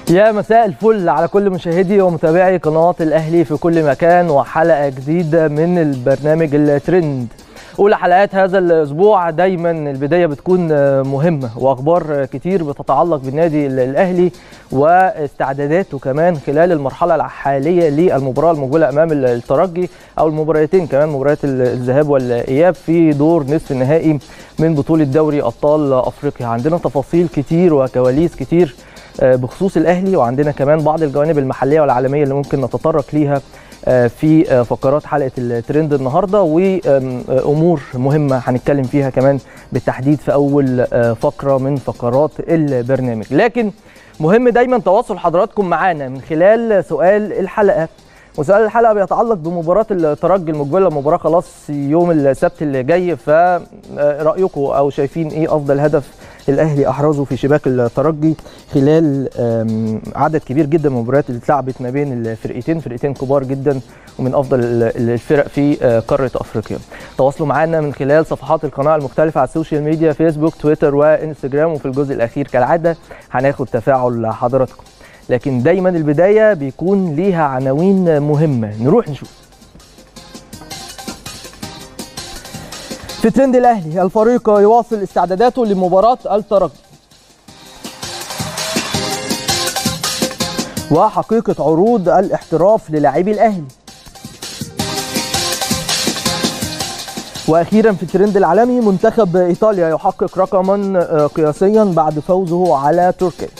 يا مساء الفل على كل مشاهدي ومتابعي قناة الأهلي في كل مكان وحلقة جديدة من البرنامج الترند أولى حلقات هذا الأسبوع دايما البداية بتكون مهمة وأخبار كتير بتتعلق بالنادي الأهلي واستعداداته كمان خلال المرحلة الحالية للمباراة المقبلة أمام الترجي أو المباراتين كمان مباريات الذهاب والإياب في دور نصف النهائي من بطولة دوري أبطال أفريقيا عندنا تفاصيل كتير وكواليس كتير بخصوص الاهلي وعندنا كمان بعض الجوانب المحليه والعالميه اللي ممكن نتطرق ليها في فقرات حلقه الترند النهارده وامور مهمه هنتكلم فيها كمان بالتحديد في اول فقره من فقرات البرنامج لكن مهم دايما تواصل حضراتكم معانا من خلال سؤال الحلقه وسؤال الحلقه بيتعلق بمباراه الترجي المقبله مباراه خلاص يوم السبت اللي جاي فرايكم او شايفين ايه افضل هدف الاهلي احرزه في شباك الترجي خلال عدد كبير جدا من المباريات اللي اتلعبت ما بين الفرقتين فرقتين كبار جدا ومن افضل الفرق في قاره افريقيا تواصلوا معنا من خلال صفحات القناه المختلفه على السوشيال ميديا فيسبوك تويتر وانستجرام وفي الجزء الاخير كالعاده هناخد تفاعل حضراتكم لكن دايما البدايه بيكون ليها عناوين مهمه نروح نشوف في ترند الاهلي الفريق يواصل استعداداته لمباراه الترجي وحقيقه عروض الاحتراف للاعبي الاهلي واخيرا في الترند العالمي منتخب ايطاليا يحقق رقما قياسيا بعد فوزه على تركيا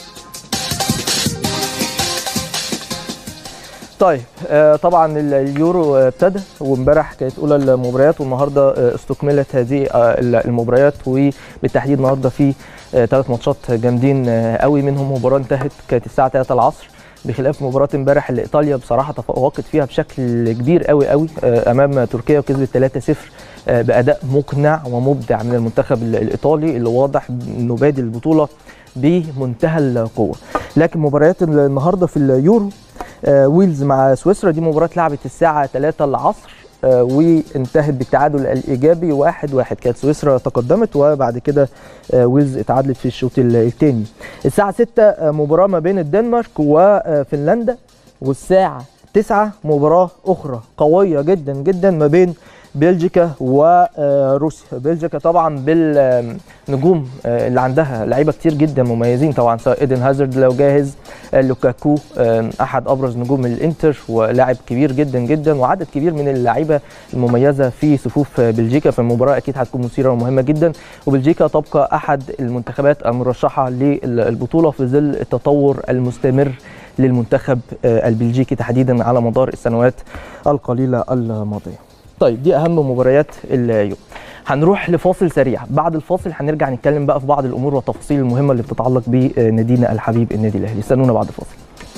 طيب طبعا اليورو ابتدى وامبارح كانت اولى المباريات والنهارده استكملت هذه المباريات وبالتحديد النهارده في ثلاث ماتشات جامدين قوي منهم مباراه انتهت كانت الساعه 3 العصر بخلاف مباراه امبارح اللي ايطاليا بصراحه تفوقت فيها بشكل كبير قوي قوي امام تركيا وكسبت 3-0 باداء مقنع ومبدع من المنتخب الايطالي اللي واضح انه بادي البطوله بمنتهى القوه لكن مباريات النهارده في اليورو ويلز مع سويسرا دي مباراه اتلعبت الساعه 3 العصر وانتهت بالتعادل الايجابي 1-1 واحد واحد. كانت سويسرا تقدمت وبعد كده ويلز اتعادلت في الشوط الثاني الساعه 6 مباراه ما بين الدنمارك وفنلندا والساعه 9 مباراه اخرى قويه جدا جدا ما بين بلجيكا وروسيا بلجيكا طبعا بالنجوم اللي عندها لعيبه كتير جدا مميزين طبعا سواء ايدن هازارد لو جاهز لوكاكو احد ابرز نجوم الانتر ولاعب كبير جدا جدا وعدد كبير من اللعيبه المميزه في صفوف بلجيكا فالمباراه اكيد هتكون مثيره ومهمه جدا وبلجيكا تبقى احد المنتخبات المرشحه للبطوله في ظل التطور المستمر للمنتخب البلجيكي تحديدا على مدار السنوات القليله الماضيه طيب دي اهم مباريات اليوم هنروح لفاصل سريع بعد الفاصل هنرجع نتكلم بقى في بعض الامور والتفاصيل المهمه اللي بتتعلق بنادينا الحبيب النادي الاهلي استنونا بعد الفاصل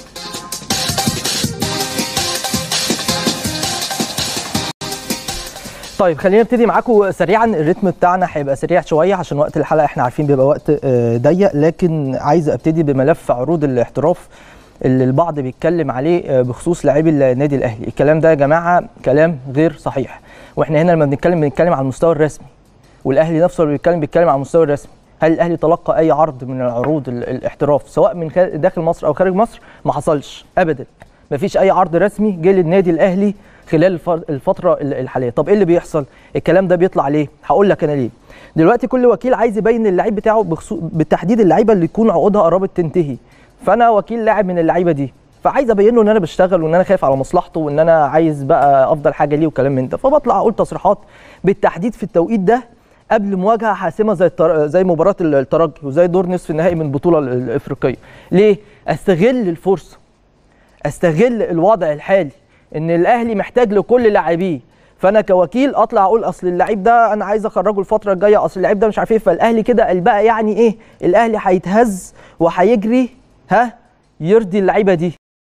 طيب خلينا نبتدي معاكم سريعا الريتم بتاعنا هيبقى سريع شويه عشان وقت الحلقه احنا عارفين بيبقى وقت ضيق لكن عايز ابتدي بملف عروض الاحتراف اللي البعض بيتكلم عليه بخصوص لاعبي النادي الاهلي الكلام ده يا جماعه كلام غير صحيح واحنا هنا لما بنتكلم بنتكلم على المستوى الرسمي والاهلي نفسه اللي بيتكلم بيتكلم على المستوى الرسمي هل الاهلي تلقى اي عرض من العروض الاحتراف سواء من داخل مصر او خارج مصر ما حصلش ابدا ما فيش اي عرض رسمي جه للنادي الاهلي خلال الفتره الحاليه طب ايه اللي بيحصل الكلام ده بيطلع ليه هقول لك انا ليه دلوقتي كل وكيل عايز يبين اللعيب بتاعه بالتحديد اللعيبه اللي يكون عقودها قربت تنتهي فانا وكيل لاعب من اللعيبه دي فعايز ابين له ان انا بشتغل وان انا خايف على مصلحته وان انا عايز بقى افضل حاجه ليه وكلام من ده فبطلع اقول تصريحات بالتحديد في التوقيت ده قبل مواجهه حاسمه زي التر... زي مباراه الترجي وزي دور نصف النهائي من البطوله الافريقيه ليه استغل الفرصه استغل الوضع الحالي ان الاهلي محتاج لكل لاعبيه فانا كوكيل اطلع اقول اصل اللعيب ده انا عايز اخرجه الفتره الجايه اصل اللعيب ده مش عارف ايه فالاهلي كده بقى يعني ايه الاهلي هيتهز وهيجري ها يرضي اللعيبه دي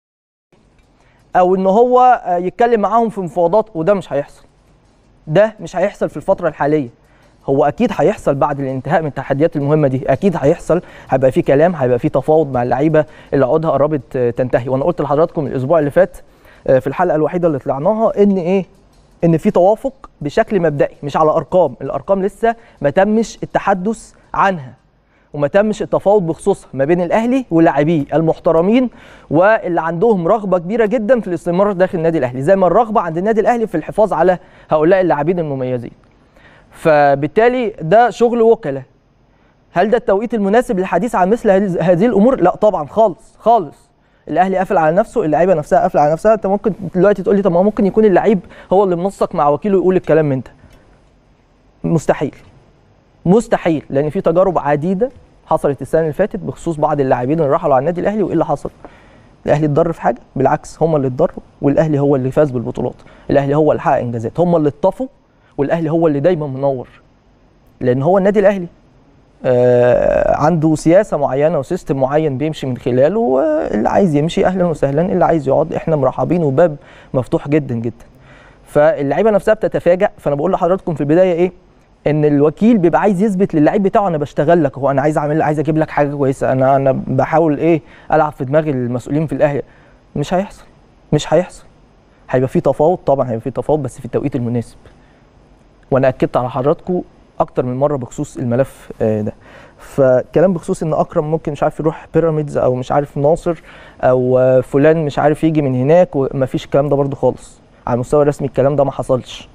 او ان هو يتكلم معاهم في مفاوضات وده مش هيحصل ده مش هيحصل في الفتره الحاليه هو اكيد هيحصل بعد الانتهاء من التحديات المهمه دي اكيد هيحصل هيبقى في كلام هيبقى في تفاوض مع اللعيبه اللي عقودها قربت تنتهي وانا قلت لحضراتكم الاسبوع اللي فات في الحلقه الوحيده اللي طلعناها ان ايه ان في توافق بشكل مبدئي مش على ارقام الارقام لسه ما تمش التحدث عنها وما تمش التفاوض بخصوصها ما بين الاهلي ولاعبيه المحترمين واللي عندهم رغبه كبيره جدا في الاستمرار داخل النادي الاهلي زي ما الرغبه عند النادي الاهلي في الحفاظ على هؤلاء اللاعبين المميزين فبالتالي ده شغل وكلاء هل ده التوقيت المناسب للحديث عن مثل هذه الامور لا طبعا خالص خالص الاهلي قافل على نفسه اللعيبه نفسها قافله على نفسها انت ممكن دلوقتي تقول لي طب ما ممكن يكون اللعيب هو اللي منسق مع وكيله يقول الكلام من ده مستحيل مستحيل لان في تجارب عديده حصلت السنه اللي فاتت بخصوص بعض اللاعبين اللي رحلوا على النادي الاهلي وايه اللي حصل الاهلي اتضر في حاجه بالعكس هم اللي اتضروا والاهلي هو اللي فاز بالبطولات الاهلي هو اللي حقق انجازات هم اللي اتطفوا والاهلي هو اللي دايما منور لان هو النادي الاهلي آه عنده سياسه معينه وسيستم معين بيمشي من خلاله واللي عايز يمشي اهلا وسهلا اللي عايز يقعد احنا مرحبين وباب مفتوح جدا جدا فاللعيبه نفسها بتتفاجئ فانا بقول لحضراتكم في البدايه ايه ان الوكيل بيبقى عايز يثبت للعيب بتاعه انا بشتغل لك هو انا عايز اعمل عايز اجيب لك حاجه كويسه انا انا بحاول ايه العب في دماغ المسؤولين في الاهلي مش هيحصل مش هيحصل هيبقى في تفاوض طبعا هيبقى في تفاوض بس في التوقيت المناسب وانا اكدت على حضراتكم اكتر من مره بخصوص الملف ده فكلام بخصوص ان اكرم ممكن مش عارف يروح بيراميدز او مش عارف ناصر او فلان مش عارف يجي من هناك ومفيش الكلام ده برده خالص على المستوى الرسمي الكلام ده ما حصلش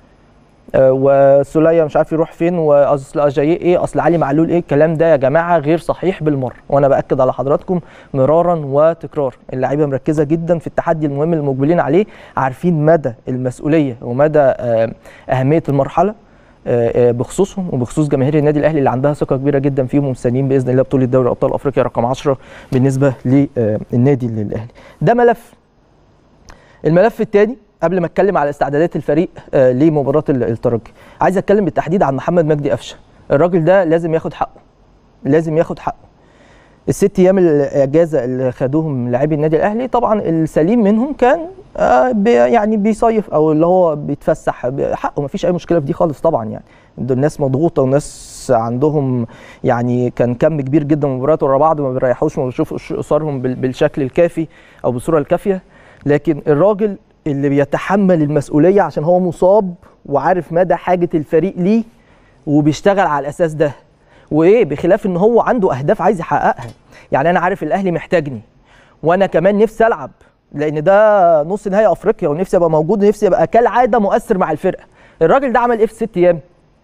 وسوليا مش عارف يروح فين واصل اجاييه ايه اصل علي معلول ايه الكلام ده يا جماعه غير صحيح بالمره وانا باكد على حضراتكم مرارا وتكرارا اللعيبه مركزه جدا في التحدي المهم اللي مقبلين عليه عارفين مدى المسؤوليه ومدى اهميه المرحله بخصوصهم وبخصوص جماهير النادي الاهلي اللي عندها ثقه كبيره جدا فيهم ومستنيين باذن الله بطوله دوري ابطال افريقيا رقم 10 بالنسبه للنادي الاهلي ده ملف الملف الثاني قبل ما اتكلم على استعدادات الفريق آه لمباراه الترجي عايز اتكلم بالتحديد عن محمد مجدي قفشه الراجل ده لازم ياخد حقه لازم ياخد حقه الست ايام الاجازه اللي خدوهم لاعبي النادي الاهلي طبعا السليم منهم كان آه بي يعني بيصيف او اللي هو بيتفسح حقه ما فيش اي مشكله في دي خالص طبعا يعني دول ناس مضغوطه وناس عندهم يعني كان كم كبير جدا من مباريات ورا بعض ما بيريحوش ما بيشوفوش قصارهم بالشكل الكافي او بالصوره الكافيه لكن الراجل اللي بيتحمل المسؤوليه عشان هو مصاب وعارف مدى حاجه الفريق ليه وبيشتغل على الاساس ده وايه بخلاف ان هو عنده اهداف عايز يحققها يعني انا عارف الاهلي محتاجني وانا كمان نفسي العب لان ده نص نهائي افريقيا ونفسي ابقى موجود ونفسي ابقى كالعاده مؤثر مع الفرقه الراجل ده عمل ايه في ست ايام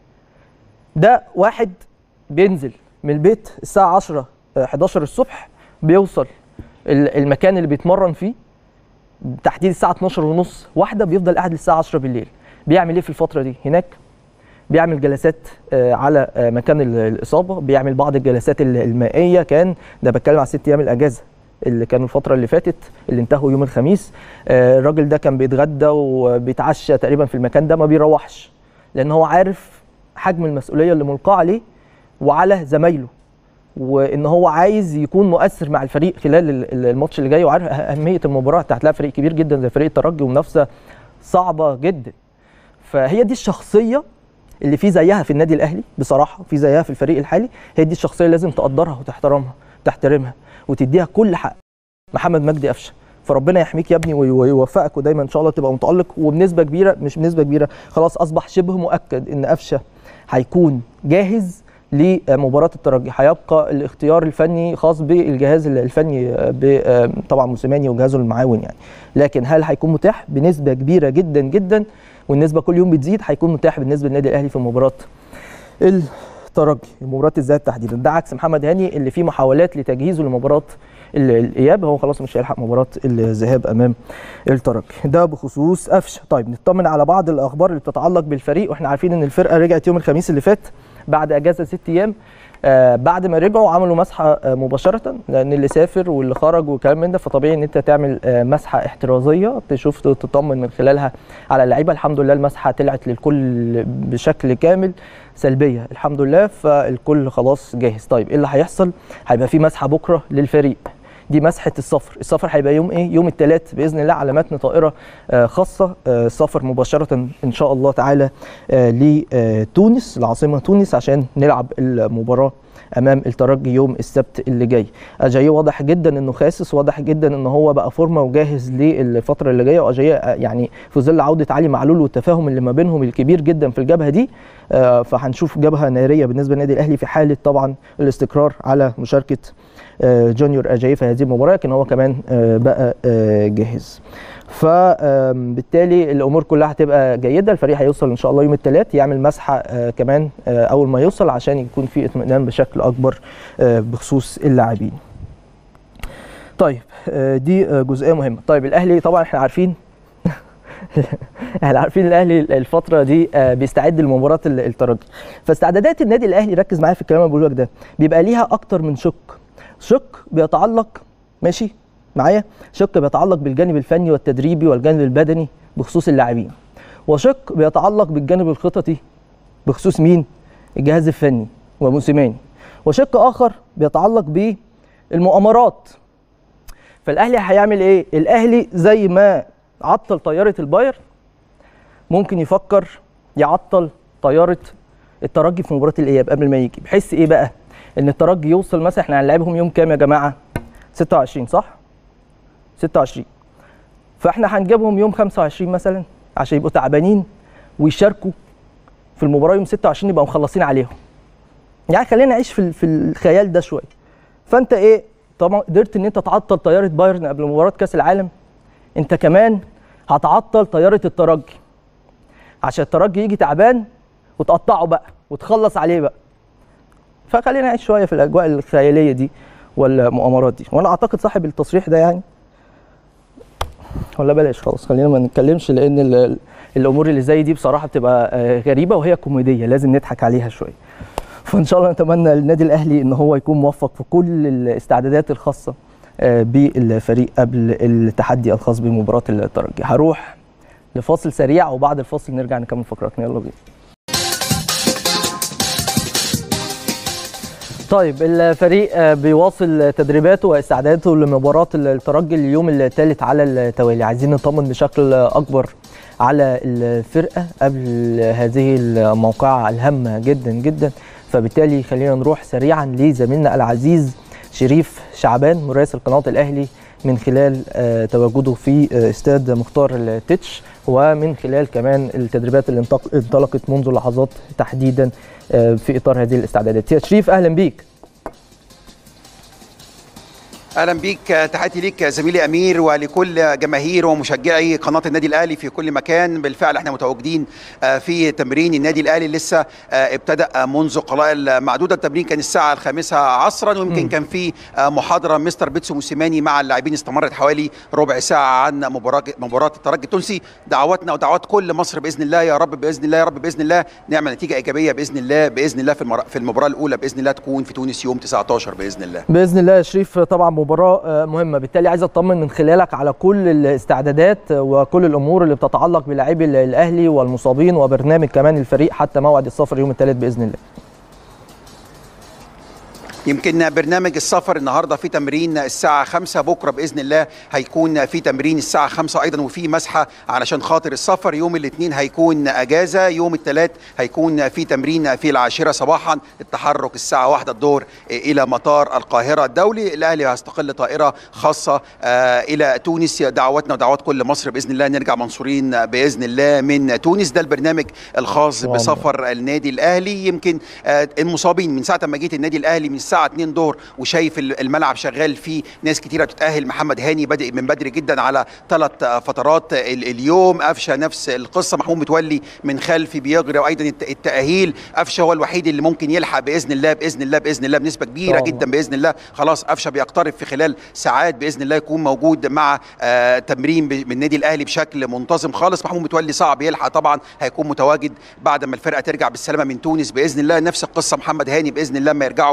ده واحد بينزل من البيت الساعه 10 11 الصبح بيوصل المكان اللي بيتمرن فيه تحديد الساعه 12 ونص واحده بيفضل قاعد للساعه 10 بالليل بيعمل ايه في الفتره دي هناك بيعمل جلسات على مكان الاصابه بيعمل بعض الجلسات المائيه كان ده بتكلم على ست ايام الاجازه اللي كانوا الفتره اللي فاتت اللي انتهوا يوم الخميس الراجل ده كان بيتغدى وبيتعشى تقريبا في المكان ده ما بيروحش لان هو عارف حجم المسؤوليه اللي ملقاه عليه وعلى زمايله وان هو عايز يكون مؤثر مع الفريق خلال الماتش اللي جاي وعارف اهميه المباراه انت هتلاقي فريق كبير جدا زي فريق الترجي ومنافسه صعبه جدا فهي دي الشخصيه اللي في زيها في النادي الاهلي بصراحه في زيها في الفريق الحالي هي دي الشخصيه اللي لازم تقدرها وتحترمها تحترمها وتديها كل حق محمد مجدي قفشه فربنا يحميك يا ابني ويوفقك ودايما ان شاء الله تبقى متالق وبنسبه كبيره مش بنسبه كبيره خلاص اصبح شبه مؤكد ان قفشه هيكون جاهز لمباراه الترجي هيبقى الاختيار الفني خاص بالجهاز الفني طبعا موسيماني وجهازه المعاون يعني لكن هل هيكون متاح بنسبه كبيره جدا جدا والنسبه كل يوم بتزيد هيكون متاح بالنسبه للنادي الاهلي في مباراه الترجي مباراه الذهاب تحديدا ده عكس محمد هاني اللي فيه محاولات لتجهيزه لمباراه الاياب هو خلاص مش هيلحق مباراه الذهاب امام الترجي ده بخصوص قفشه طيب نطمن على بعض الاخبار اللي بتتعلق بالفريق واحنا عارفين ان الفرقه رجعت يوم الخميس اللي فات بعد اجازه ست ايام آه بعد ما رجعوا عملوا مسحه آه مباشره لان اللي سافر واللي خرج وكلام من ده فطبيعي ان انت تعمل آه مسحه احترازيه تشوف تطمن من خلالها على اللعيبه الحمد لله المسحه طلعت للكل بشكل كامل سلبيه الحمد لله فالكل خلاص جاهز طيب ايه اللي هيحصل هيبقى في مسحه بكره للفريق دي مسحه السفر السفر هيبقى يوم ايه يوم الثلاث باذن الله على متن طائره خاصه سفر مباشره ان شاء الله تعالى لتونس العاصمه تونس عشان نلعب المباراه امام الترجي يوم السبت اللي جاي اجاي واضح جدا انه خاسس واضح جدا ان هو بقى فورمه وجاهز للفتره اللي جايه واجاي يعني في ظل عوده علي معلول والتفاهم اللي ما بينهم الكبير جدا في الجبهه دي آه، فهنشوف جبهه ناريه بالنسبه للنادي الاهلي في حاله طبعا الاستقرار على مشاركه آه، جونيور اجاي في هذه المباراه لكن هو كمان آه، بقى آه، جاهز فبالتالي الامور كلها هتبقى جيده الفريق هيوصل ان شاء الله يوم الثلاث يعمل مسحه آه، كمان آه، اول ما يوصل عشان يكون في اطمئنان بشكل اكبر آه، بخصوص اللاعبين طيب آه، دي آه، جزئيه مهمه طيب الاهلي طبعا احنا عارفين احنا عارفين الاهلي الفتره دي آه، بيستعد لمباراه ال- الترجي فاستعدادات النادي الاهلي ركز معايا في الكلام اللي بقوله لك ده بيبقى ليها اكتر من شق شق بيتعلق ماشي معايا شق بيتعلق بالجانب الفني والتدريبي والجانب البدني بخصوص اللاعبين وشق بيتعلق بالجانب الخططي بخصوص مين الجهاز الفني وموسيماني وشق اخر بيتعلق بالمؤامرات فالاهلي هيعمل ايه الاهلي زي ما عطل طياره الباير ممكن يفكر يعطل طياره الترجي في مباراه الاياب قبل ما يجي بحيث ايه بقى ان الترجي يوصل مثلا احنا هنلعبهم يوم كام يا جماعه 26 صح 26 فاحنا هنجيبهم يوم 25 مثلا عشان يبقوا تعبانين ويشاركوا في المباراه يوم 26 يبقى مخلصين عليهم يعني خلينا نعيش في ال- في الخيال ده شويه فانت ايه طبعا قدرت ان انت تعطل طياره بايرن قبل مباراه كاس العالم انت كمان هتعطل طياره الترجي عشان الترجي يجي تعبان وتقطعه بقى وتخلص عليه بقى فخلينا نعيش شويه في الاجواء الخياليه دي والمؤامرات دي وانا اعتقد صاحب التصريح ده يعني ولا بلاش خلاص خلينا ما نتكلمش لان ال- ال- الامور اللي زي دي بصراحه بتبقى آه، غريبه وهي كوميديه لازم نضحك عليها شويه فان شاء الله نتمنى للنادي الاهلي ان هو يكون موفق في كل الاستعدادات الخاصه آه، بالفريق قبل التحدي الخاص بمباراه الترجي هروح لفاصل سريع وبعد الفاصل نرجع نكمل فقراتنا يلا بينا طيب الفريق آه، بيواصل تدريباته واستعداداته لمباراة الترجي اليوم الثالث على التوالي عايزين نطمن بشكل أكبر على الفرقة قبل هذه الموقعة الهامة جدا جدا فبالتالي خلينا نروح سريعا لزميلنا العزيز شريف شعبان مراسل قناة الأهلي من خلال آه، تواجده في آه، استاد مختار التتش ومن خلال كمان التدريبات اللي انطق- انطلقت منذ لحظات تحديدا آه، في اطار هذه الاستعدادات يا شريف اهلا بيك اهلا بيك تحياتي ليك زميلي امير ولكل جماهير ومشجعي قناه النادي الاهلي في كل مكان بالفعل احنا متواجدين في تمرين النادي الاهلي لسه ابتدا منذ قلائل معدوده التمرين كان الساعه الخامسة عصرا ويمكن كان في محاضره مستر بيتسو موسيماني مع اللاعبين استمرت حوالي ربع ساعه عن مباراه مباراه الترجي التونسي دعواتنا ودعوات كل مصر باذن الله يا رب باذن الله يا رب باذن الله نعمل نتيجه ايجابيه باذن الله باذن الله في المر- في المباراه الاولى باذن الله تكون في تونس يوم 19 باذن الله باذن الله يا شريف طبعا مباراه آه، مهمه بالتالي عايز اطمن من خلالك على كل الاستعدادات وكل الامور اللي بتتعلق بلاعبي الاهلي والمصابين وبرنامج كمان الفريق حتى موعد السفر يوم الثلاث باذن الله يمكن برنامج السفر النهارده في تمرين الساعة 5 بكرة بإذن الله هيكون في تمرين الساعة 5 أيضا وفي مسحة علشان خاطر السفر يوم الاثنين هيكون أجازة يوم الثلاث هيكون في تمرين في العاشرة صباحا التحرك الساعة 1 الظهر إلى مطار القاهرة الدولي الأهلي هيستقل طائرة خاصة آه، إلى تونس دعواتنا ودعوات كل مصر بإذن الله نرجع منصورين بإذن الله من تونس ده البرنامج الخاص الله. بسفر النادي الأهلي يمكن آه، المصابين من ساعة ما جيت النادي الأهلي من الساعة 2 ظهر وشايف الملعب شغال فيه ناس كتيرة بتتأهل محمد هاني بادئ من بدري جدا على ثلاث فترات ال- اليوم قفشه نفس القصة محمود متولي من خلف بيجري وأيضا الت- التأهيل قفشه هو الوحيد اللي ممكن يلحق بإذن الله بإذن الله بإذن الله بنسبة كبيرة طبعا. جدا باذن الله خلاص قفشه بيقترب في خلال ساعات باذن الله يكون موجود مع آه تمرين ب- من النادي الاهلي بشكل منتظم خالص محمود متولي صعب يلحق طبعا هيكون متواجد بعد ما الفرقه ترجع بالسلامه من تونس باذن الله نفس القصه محمد هاني باذن الله ما يرجعوا يشوفوا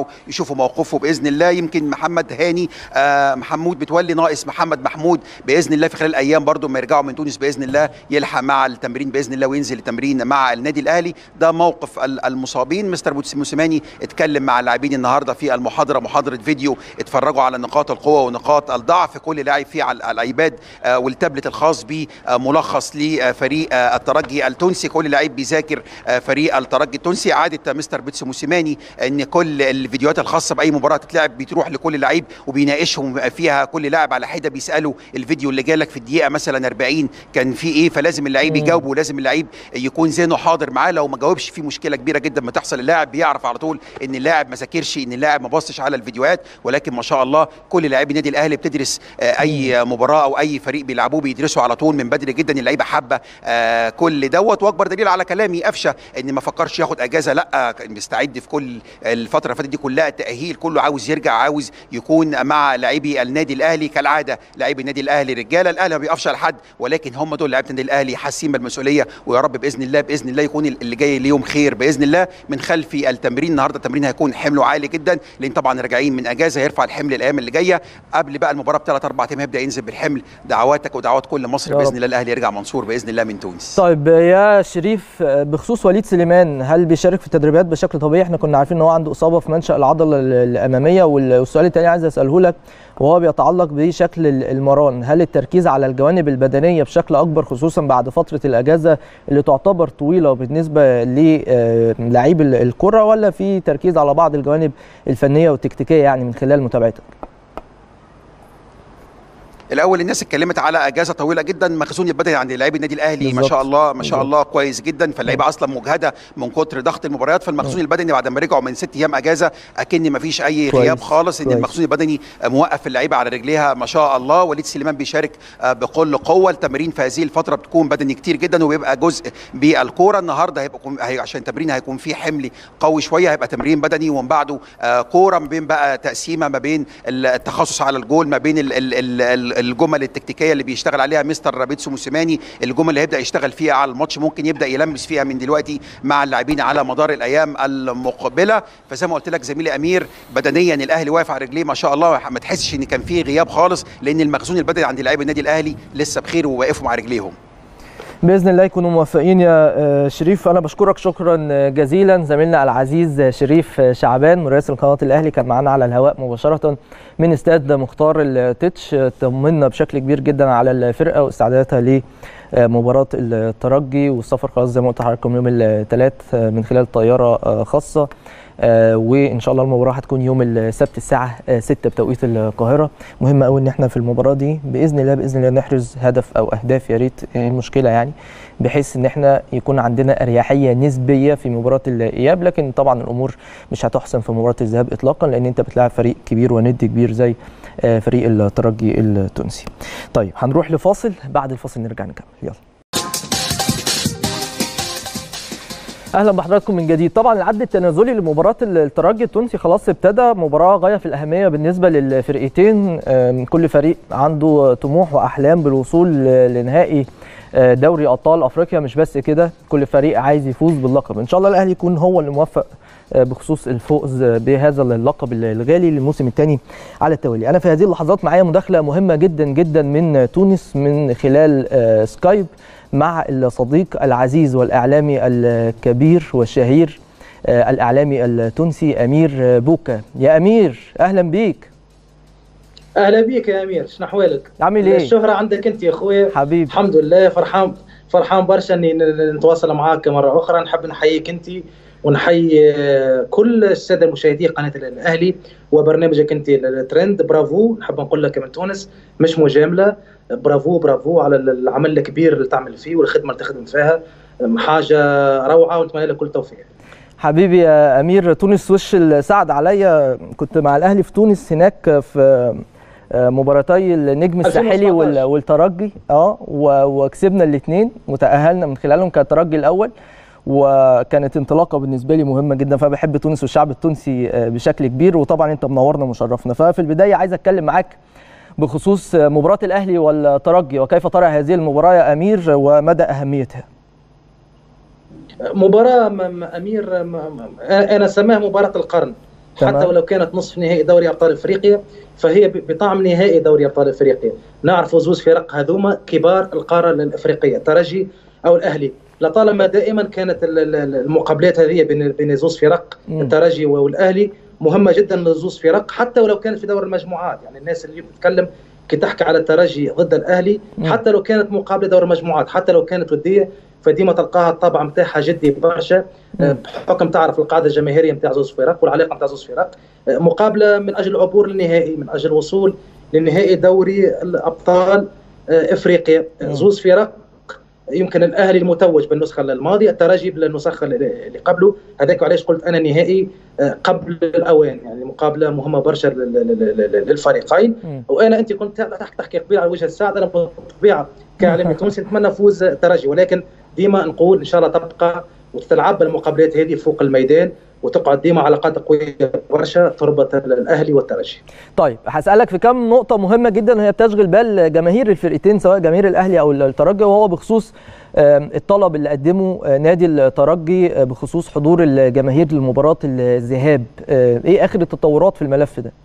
نشوفوا موقفه باذن الله يمكن محمد هاني آه محمود متولي ناقص محمد محمود باذن الله في خلال الايام برضو ما يرجعوا من تونس باذن الله يلحق مع التمرين باذن الله وينزل التمرين مع النادي الاهلي ده موقف المصابين مستر موسيماني اتكلم مع اللاعبين النهارده في المحاضره محاضره فيديو اتفرجوا على نقاط القوه ونقاط الضعف كل لاعب فيه على الايباد آه والتابلت الخاص به آه ملخص لفريق آه الترجي التونسي كل لاعب بيذاكر آه فريق الترجي التونسي عاده مستر بيتسو موسيماني ان كل الفيديوهات الخاصه باي مباراه تتلعب بتروح لكل لعيب وبيناقشهم فيها كل لاعب على حده بيساله الفيديو اللي جالك في الدقيقه مثلا 40 كان في ايه فلازم اللعيب يجاوب ولازم اللعيب يكون ذهنه حاضر معاه لو ما جاوبش في مشكله كبيره جدا ما تحصل اللاعب بيعرف على طول ان اللاعب ما ذاكرش ان اللاعب ما بصش على الفيديوهات ولكن ما شاء الله كل لاعبي النادي الاهلي بتدرس اي مباراه او اي فريق بيلعبوه بيدرسوا على طول من بدري جدا اللعيبه حابه كل دوت واكبر دليل على كلامي قفشه ان ما فكرش ياخد اجازه لا كان مستعد في كل الفتره اللي فاتت دي كلها التاهيل كله عاوز يرجع عاوز يكون مع لاعبي النادي الاهلي كالعاده لاعبي النادي الاهلي رجاله الاهلي ما بيقفش على حد ولكن هم دول لعيبه النادي الاهلي حاسين بالمسؤوليه ويا رب باذن الله باذن الله يكون اللي جاي ليهم خير باذن الله من خلف التمرين النهارده التمرين هيكون حمله عالي جدا لان طبعا راجعين من اجازه هيرفع الحمل الايام اللي جايه قبل بقى المباراه بثلاث اربع ايام هيبدا ينزل بالحمل دعواتك ودعوات كل مصر باذن الله الاهلي يرجع منصور باذن الله من تونس طيب يا شريف بخصوص وليد سليمان هل بيشارك في التدريبات بشكل طبيعي احنا كنا عارفين ان هو عنده اصابه في منشا العضله الاماميه والسؤال الثاني عايز اساله لك وهو بيتعلق بشكل المران هل التركيز على الجوانب البدنيه بشكل اكبر خصوصا بعد فتره الاجازه اللي تعتبر طويله بالنسبه للاعيب الكره ولا في تركيز على بعض الجوانب الفنيه والتكتيكيه يعني من خلال متابعتك الاول الناس اتكلمت على اجازه طويله جدا مخزون البدني عند لاعبي النادي الاهلي بالزبط. ما شاء الله ما شاء الله كويس جدا فاللعيبه اصلا مجهده من كتر ضغط المباريات فالمخزون البدني بعد ما رجعوا من ست ايام اجازه اكن ما فيش اي كويس. غياب خالص ان المخزون البدني موقف اللعيبه على رجليها ما شاء الله وليد سليمان بيشارك بكل قوه التمرين في هذه الفتره بتكون بدني كتير جدا وبيبقى جزء بالكوره النهارده هيبقى عشان التمرين هيكون فيه حمل قوي شويه هيبقى تمرين بدني ومن بعده كوره ما بين بقى تقسيمه ما بين التخصص على الجول ما بين الجمل التكتيكيه التكتيكيه اللي بيشتغل عليها مستر بيتسو موسيماني الجمل اللي هيبدا يشتغل فيها على الماتش ممكن يبدا يلمس فيها من دلوقتي مع اللاعبين على مدار الايام المقبله فزي ما قلت لك زميلي امير بدنيا الاهلي واقف على رجليه ما شاء الله ما تحسش ان كان فيه غياب خالص لان المخزون البدني عند لاعبي النادي الاهلي لسه بخير وواقفوا مع رجليهم باذن الله يكونوا موفقين يا شريف انا بشكرك شكرا جزيلا زميلنا العزيز شريف شعبان مراسل قناه الاهلي كان معانا على الهواء مباشره من استاد مختار التتش طمنا بشكل كبير جدا على الفرقه واستعداداتها لمباراه الترجي والسفر خلاص زي ما قلت لحضراتكم يوم الثلاث من خلال طياره خاصه آه وان شاء الله المباراه هتكون يوم السبت الساعه 6 بتوقيت القاهره مهم قوي ان احنا في المباراه دي باذن الله باذن الله نحرز هدف او اهداف يا ريت المشكله يعني بحيث ان احنا يكون عندنا اريحيه نسبيه في مباراه الاياب لكن طبعا الامور مش هتحسن في مباراه الذهاب اطلاقا لان انت بتلاعب فريق كبير وند كبير زي آه فريق الترجي التونسي طيب هنروح لفاصل بعد الفاصل نرجع نكمل يلا اهلا بحضراتكم من جديد طبعا العد التنازلي لمباراه الترجي التونسي خلاص ابتدى مباراه غايه في الاهميه بالنسبه للفرقتين كل فريق عنده طموح واحلام بالوصول لنهائي دوري ابطال افريقيا مش بس كده كل فريق عايز يفوز باللقب ان شاء الله الاهلي يكون هو اللي موفق بخصوص الفوز بهذا اللقب الغالي للموسم الثاني على التوالي انا في هذه اللحظات معايا مداخله مهمه جدا جدا من تونس من خلال سكايب مع الصديق العزيز والاعلامي الكبير والشهير الاعلامي التونسي امير بوكا يا امير اهلا بيك اهلا بيك يا امير شنو احوالك عامل ايه الشهره عندك انت يا اخويا حبيبي الحمد لله فرحان فرحان برشا اني نتواصل معاك مره اخرى نحب نحييك انت ونحيي كل الساده المشاهدي قناه الاهلي وبرنامجك انت الترند برافو نحب نقول لك من تونس مش مجامله برافو برافو على العمل الكبير اللي تعمل فيه والخدمه اللي تخدم فيها حاجه روعه ونتمنى لك كل توفيق حبيبي يا امير تونس وش السعد عليا كنت مع الاهلي في تونس هناك في مباراتي النجم الساحلي والترجي اه وكسبنا الاثنين وتاهلنا من خلالهم كالترجي الاول وكانت انطلاقه بالنسبه لي مهمه جدا فبحب تونس والشعب التونسي بشكل كبير وطبعا انت منورنا ومشرفنا ففي البدايه عايز اتكلم معاك بخصوص مباراه الاهلي والترجي وكيف ترى هذه المباراه يا امير ومدى اهميتها مباراه امير انا سماها مباراه القرن تمام. حتى ولو كانت نصف نهائي دوري ابطال افريقيا فهي بطعم نهائي دوري ابطال افريقيا نعرف زوز فرق هذوما كبار القاره الافريقيه الترجي او الاهلي لطالما دائما كانت المقابلات هذه بين بين زوز فرق الترجي والاهلي مهمه جدا لزوز فرق حتى ولو كانت في دور المجموعات يعني الناس اللي بتتكلم كي تحكي على الترجي ضد الاهلي حتى لو كانت مقابله دور المجموعات حتى لو كانت وديه فديما تلقاها الطابع نتاعها جدي برشا بحكم تعرف القاعده الجماهيريه نتاع زوز فرق والعلاقه نتاع زوز فرق مقابله من اجل العبور للنهائي من اجل الوصول لنهائي دوري الابطال افريقيا زوز فرق يمكن الاهلي المتوج بالنسخه الماضيه الترجي بالنسخه اللي قبله هذاك علاش قلت انا نهائي قبل الاوان يعني مقابله مهمه برشا للفريقين وانا انت كنت تحكي قبيله على وجه السعد انا بالطبيعه كاعلامي تونسي نتمنى فوز الترجي ولكن ديما نقول ان شاء الله تبقى وتتلعب المقابلات هذه فوق الميدان وتقعد ديما علاقات قويه برشا تربط الاهلي والترجي. طيب هسالك في كم نقطه مهمه جدا هي بتشغل بال جماهير الفرقتين سواء جماهير الاهلي او الترجي وهو بخصوص الطلب اللي قدمه نادي الترجي بخصوص حضور الجماهير لمباراه الذهاب ايه اخر التطورات في الملف ده؟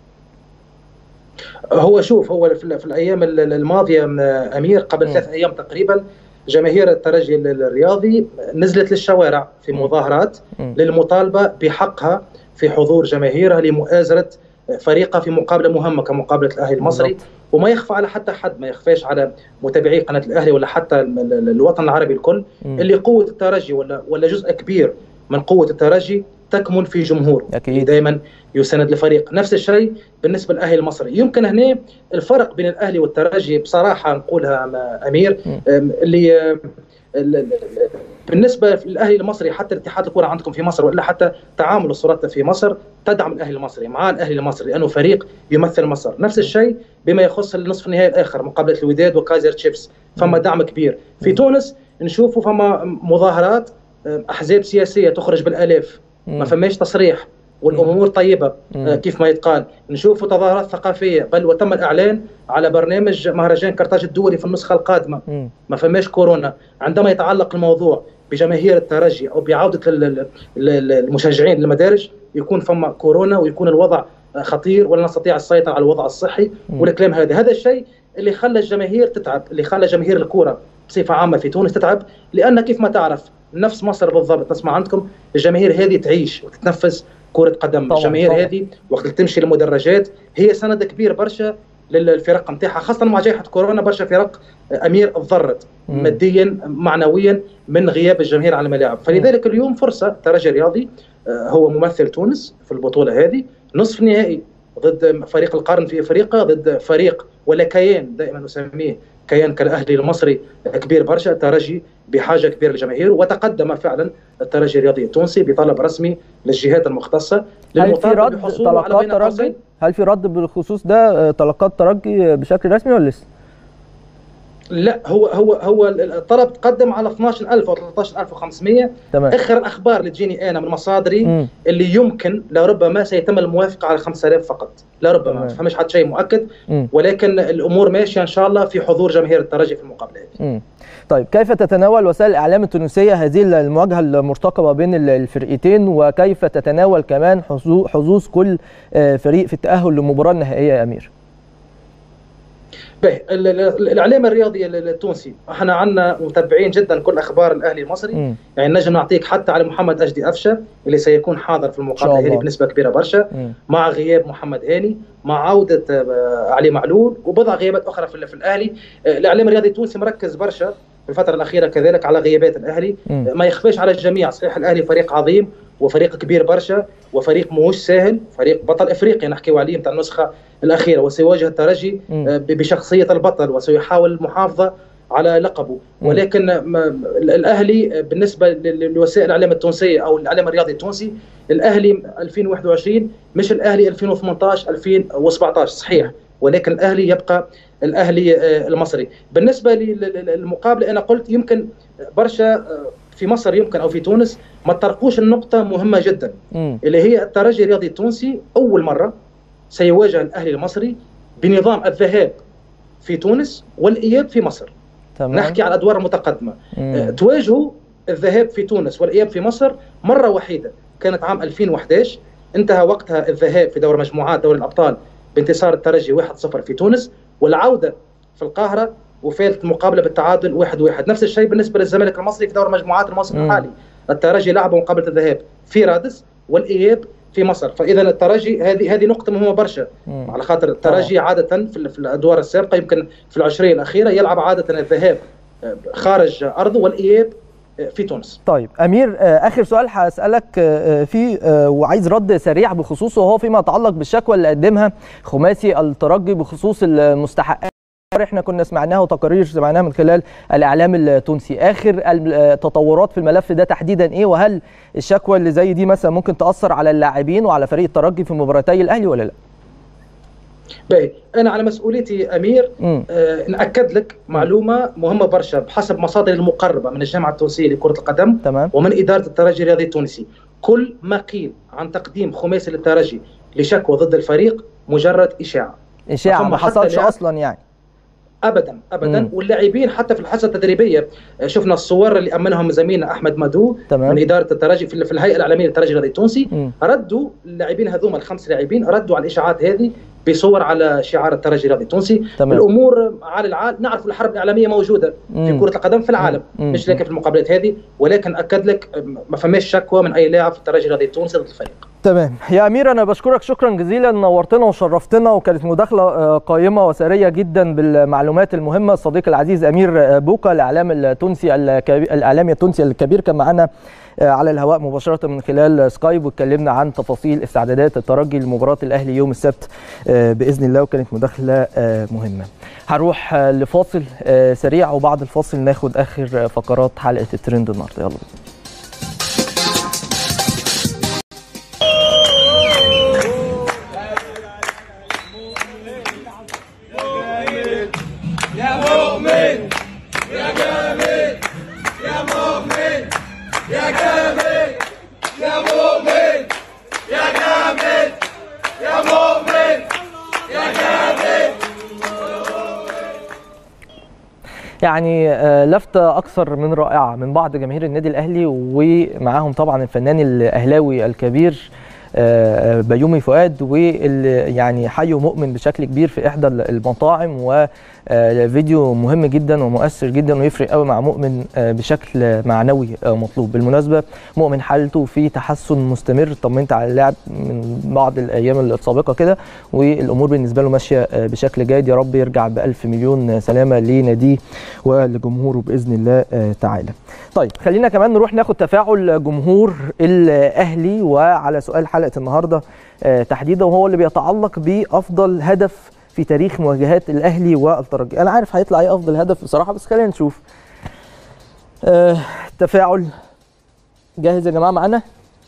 هو شوف هو في الايام الماضيه امير قبل ثلاث ايام تقريبا جماهير الترجي الرياضي نزلت للشوارع في مظاهرات للمطالبه بحقها في حضور جماهيرها لمؤازره فريقها في مقابله مهمه كمقابله الاهلي المصري وما يخفى على حتى حد ما يخفاش على متابعي قناه الاهلي ولا حتى الوطن العربي الكل اللي قوه الترجي ولا ولا جزء كبير من قوه الترجي تكمن في جمهور أكيد. دائما يساند الفريق نفس الشيء بالنسبه للاهلي المصري يمكن هنا الفرق بين الاهلي والترجي بصراحه نقولها امير اللي بالنسبه للاهلي المصري حتى الاتحاد الكره عندكم في مصر والا حتى تعامل السلطه في مصر تدعم الاهلي المصري مع الاهلي المصري لانه فريق يمثل مصر نفس الشيء بما يخص النصف النهائي الاخر مقابله الوداد وكايزر تشيفز فما دعم كبير في تونس نشوفوا فما مظاهرات احزاب سياسيه تخرج بالالاف ما فماش تصريح والامور طيبه مم. كيف ما يتقال نشوف تظاهرات ثقافيه بل وتم الاعلان على برنامج مهرجان كرتاج الدولي في النسخه القادمه مم. ما فماش كورونا عندما يتعلق الموضوع بجماهير الترجي او بعوده المشجعين للمدارج يكون فما كورونا ويكون الوضع خطير ولا نستطيع السيطره على الوضع الصحي والكلام هذا هذا الشيء اللي خلى الجماهير تتعب اللي خلى جماهير الكوره بصفه عامه في تونس تتعب لان كيف ما تعرف نفس مصر بالضبط نسمع عندكم الجماهير هذه تعيش وتتنفس كرة قدم طبعاً، الجماهير طبعاً. هذه وقت تمشي للمدرجات هي سند كبير برشا للفرق نتاعها خاصة مع جائحة كورونا برشا فرق أمير تضرت مم. ماديا معنويا من غياب الجماهير على الملاعب فلذلك اليوم فرصة ترجي رياضي آه، هو ممثل تونس في البطولة هذه نصف نهائي ضد فريق القرن في افريقيا ضد فريق ولا كيان دائما نسميه كيان كالاهلي المصري كبير برشا الترجي بحاجه كبيره للجماهير وتقدم فعلا الترجي الرياضي التونسي بطلب رسمي للجهات المختصه هل في للمطالبه رد بحصوله على طلقات بين قوسين ترجي؟ هل في رد بالخصوص ده آه، طلقات ترجي بشكل رسمي ولا لسه؟ لا هو هو هو الطلب تقدم على 12000 او 13500 تمام اخر الاخبار اللي تجيني انا من مصادري مم. اللي يمكن لربما سيتم الموافقه على 5000 فقط لربما تمام. ما فماش حد شيء مؤكد مم. ولكن الامور ماشيه ان شاء الله في حضور جماهير الترجي في المقابله هذه مم. طيب كيف تتناول وسائل الاعلام التونسيه هذه المواجهه المرتقبه بين ال- الفرقتين وكيف تتناول كمان حظو- حظوظ كل آه، فريق في التاهل للمباراه النهائيه يا امير؟ باهي ال- ال- الاعلام الرياضي ال- التونسي احنا عندنا متابعين جدا كل اخبار الاهلي المصري مم. يعني نجم نعطيك حتى على محمد اجدي افشه اللي سيكون حاضر في شاء المقابله الله. هذه بنسبه كبيره برشا مم. مع غياب محمد هاني مع عوده آه، علي معلول وبضع غيابات اخرى في في الاهلي آه، الاعلام الرياضي التونسي مركز برشا في الفتره الاخيره كذلك على غيابات الاهلي مم. ما يخفاش على الجميع صحيح الاهلي فريق عظيم وفريق كبير برشا وفريق مش سهل فريق بطل افريقيا نحكيو عليه نتاع النسخه الاخيره وسيواجه الترجي مم. آه، ب- بشخصيه البطل وسيحاول المحافظه على لقبه مم. ولكن ما- الاهلي آه، بالنسبه لل- لوسائل الاعلام التونسيه او الاعلام الرياضي التونسي الاهلي 2021 مش الاهلي 2018 2017 صحيح ولكن الاهلي يبقى الاهلي آه، المصري بالنسبه لل- للمقابله انا قلت يمكن برشا آه، في مصر يمكن او في تونس ما تطرقوش النقطه مهمه جدا مم. اللي هي الترجي الرياضي التونسي اول مره سيواجه الاهلي المصري بنظام الذهاب في تونس والاياب في مصر تمام نحكي على الادوار المتقدمه آه، مم. تواجهوا الذهاب في تونس والاياب في مصر مره وحيده كانت عام 2011 انتهى وقتها الذهاب في دور مجموعات دوري الابطال بانتصار الترجي 1-0 في تونس والعوده في القاهره وفازت المقابله بالتعادل 1-1 نفس الشيء بالنسبه للزمالك المصري في دور مجموعات الموسم الحالي الترجي لعب مقابله الذهاب في رادس والاياب في مصر فاذا الترجي هذه هذه نقطه مهمه برشا مم. على خاطر الترجي عاده في, في الادوار السابقه يمكن في العشريه الاخيره يلعب عاده الذهاب خارج ارضه والاياب في تونس طيب امير اخر سؤال هسالك فيه وعايز رد سريع بخصوصه وهو فيما يتعلق بالشكوى اللي قدمها خماسي الترجي بخصوص المستحقات احنا كنا سمعناها وتقارير سمعناها من خلال الاعلام التونسي اخر التطورات في الملف ده تحديدا ايه وهل الشكوى اللي زي دي مثلا ممكن تاثر على اللاعبين وعلى فريق الترجي في مباراتي الاهلي ولا لا باهي انا على مسؤوليتي امير آه ناكد لك معلومه مهمه برشا بحسب مصادر المقربه من الجامعه التونسيه لكره القدم تمام. ومن اداره الترجي الرياضي التونسي كل ما قيل عن تقديم خماسي للترجي لشكوى ضد الفريق مجرد اشاعه اشاعه ما حصلش اصلا يعني ابدا ابدا مم. واللاعبين حتى في الحصه التدريبيه شفنا الصور اللي امنهم زميلنا احمد مدو تمام. من اداره الترجي في الهيئه الاعلاميه للترجي الرياضي التونسي مم. ردوا اللاعبين هذوما الخمس لاعبين ردوا على الاشاعات هذه بصور على شعار الترجي الرياضي التونسي تمام. الامور على العالم نعرف الحرب الاعلاميه موجوده مم. في كره القدم في العالم مم. مش لكن في المقابلات هذه ولكن اكد لك ما فماش شكوى من اي لاعب في الترجي الرياضي التونسي ضد الفريق تمام يا امير انا بشكرك شكرا جزيلا نورتنا وشرفتنا وكانت مداخله قائمه وسريه جدا بالمعلومات المهمه الصديق العزيز امير بوكا الاعلام التونسي الاعلامي التونسي الكبير كان معنا على الهواء مباشره من خلال سكايب واتكلمنا عن تفاصيل استعدادات الترجي لمباراه الاهلي يوم السبت باذن الله وكانت مداخله مهمه. هروح لفاصل سريع وبعد الفاصل ناخد اخر فقرات حلقه الترند النهارده يلا بينا. يعني لفتة أكثر من رائعة من بعض جماهير النادي الأهلي ومعاهم طبعا الفنان الأهلاوي الكبير بيومي فؤاد واللي يعني حي ومؤمن بشكل كبير في إحدى المطاعم وفيديو مهم جدا ومؤثر جدا ويفرق قوي مع مؤمن بشكل معنوي مطلوب بالمناسبة مؤمن حالته في تحسن مستمر طمنت على اللاعب من بعض الأيام السابقة كده والأمور بالنسبة له ماشية بشكل جيد يا رب يرجع بألف مليون سلامة لناديه ولجمهوره بإذن الله تعالى طيب خلينا كمان نروح ناخد تفاعل جمهور الأهلي وعلى سؤال حلقة النهاردة تحديدا وهو اللي بيتعلق بأفضل هدف في تاريخ مواجهات الاهلي والترجي انا عارف هيطلع ايه افضل هدف بصراحه بس خلينا نشوف آه تفاعل جاهز يا جماعه معانا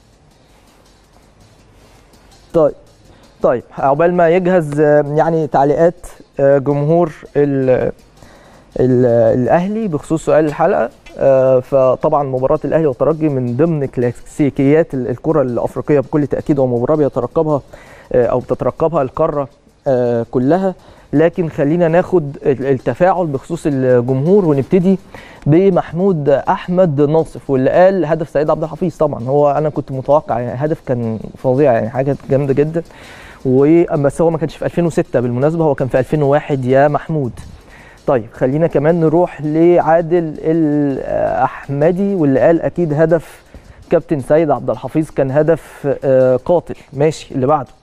طيب طيب عقبال ما يجهز يعني تعليقات جمهور ال ال الاهلي بخصوص سؤال الحلقه فطبعا مباراه الاهلي والترجي من ضمن كلاسيكيات الكره الافريقيه بكل تاكيد ومباراه بيترقبها او بتترقبها القاره كلها لكن خلينا ناخد التفاعل بخصوص الجمهور ونبتدي بمحمود احمد ناصف واللي قال هدف سيد عبد الحفيظ طبعا هو انا كنت متوقع يعني هدف كان فظيع يعني حاجه جامده جدا بس هو ما كانش في 2006 بالمناسبه هو كان في 2001 يا محمود طيب خلينا كمان نروح لعادل الاحمدي واللي قال اكيد هدف كابتن سيد عبد الحفيظ كان هدف قاتل ماشي اللي بعده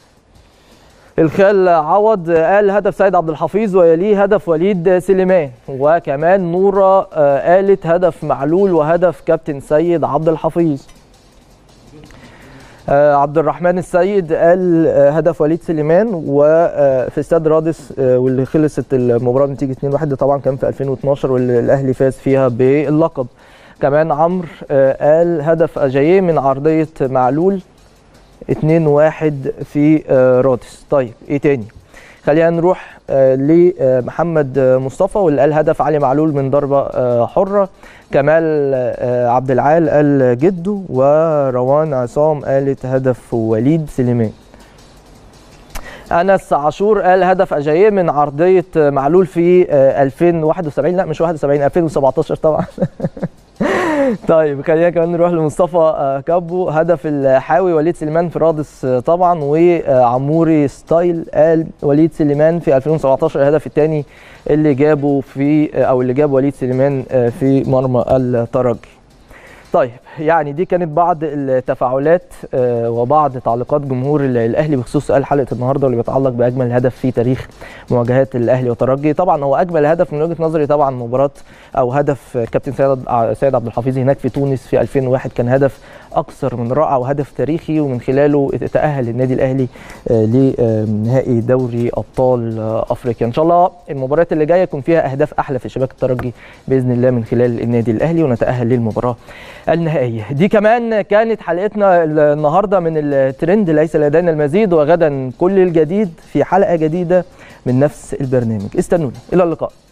الخال عوض قال هدف سيد عبد الحفيظ ويليه هدف وليد سليمان وكمان نورة قالت هدف معلول وهدف كابتن سيد عبد الحفيظ عبد الرحمن السيد قال هدف وليد سليمان وفي استاد رادس واللي خلصت المباراه بنتيجه 2-1 طبعا كان في 2012 واللي الاهلي فاز فيها باللقب كمان عمرو قال هدف اجاييه من عرضيه معلول 2-1 في رادس طيب ايه تاني خلينا نروح لمحمد مصطفى واللي قال هدف علي معلول من ضربه حره كمال عبد العال قال جده وروان عصام قالت هدف وليد سليمان انس عاشور قال هدف اجاييه من عرضيه معلول في 2071 لا مش 71 2017 طبعا طيب خلينا كمان نروح لمصطفى آه، كابو هدف الحاوي وليد سليمان في رادس آه، طبعا وعموري ستايل قال وليد سليمان في 2017 الهدف الثاني اللي جابه في آه، او اللي جاب وليد سليمان آه، في مرمى الترجي طيب يعني دي كانت بعض التفاعلات آه، وبعض تعليقات جمهور ال- الاهلي بخصوص سؤال حلقه النهارده واللي بيتعلق باجمل هدف في تاريخ مواجهات الاهلي والترجي طبعا هو اجمل هدف من وجهه نظري طبعا مباراه او هدف كابتن سيد سيد عبد الحفيظ هناك في تونس في 2001 كان هدف اكثر من رائع وهدف تاريخي ومن خلاله تاهل النادي الاهلي آه، لنهائي دوري ابطال آه، افريقيا ان شاء الله المباريات اللي جايه يكون فيها اهداف احلى في شباك الترجي باذن الله من خلال النادي الاهلي ونتاهل للمباراه النهائيه دي كمان كانت حلقتنا النهارده من الترند ليس لدينا المزيد وغدا كل الجديد في حلقه جديده من نفس البرنامج استنونا الى اللقاء